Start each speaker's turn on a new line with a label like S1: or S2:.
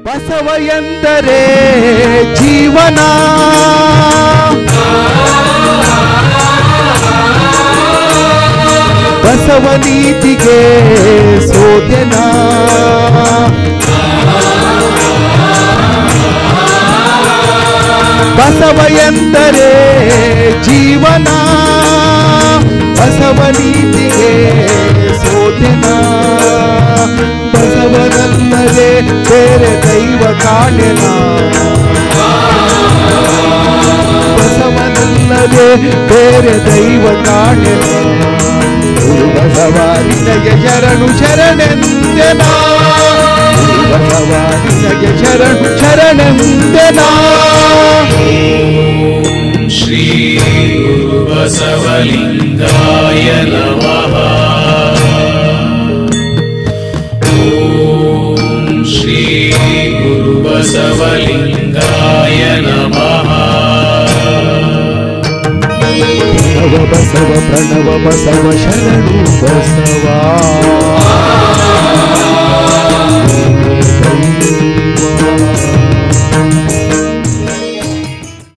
S1: ಬಸವ ಎಂದರೆ ಜೀವನ ಬಸವ ನೀತಿಗೆ ಸೋದನ ಬಸವ ಎಂದರೆ ಜೀವನ ಬಸವ ನೀತಿಗೆ ಸೋದನ ಬಸವನಲ್ಲದೆ ಬೇರೆ ದೈವ ಕಾಣೆನ ಬಸವನಲ್ಲದೆ ಬೇರೆ ದೈವ ಕಾಣೆನ ಗುರು ಬಸವ ನಿನಗೆ ಶರಣು ಶರಣೆಂದೆನ ಗುರು ಬಸವ ನಿನಗೆ ಶರಣು ಶರಣೆಂದೆನ
S2: श्री गुरुबसवलिङ्गाय नमः ॐ श्री गुरुबसवलिङ्गाय नमः
S1: ಪ್ರಣವ ಬಸವ ಪ್ರಣವ ಬಸವ ಶರಣು ಬಸವ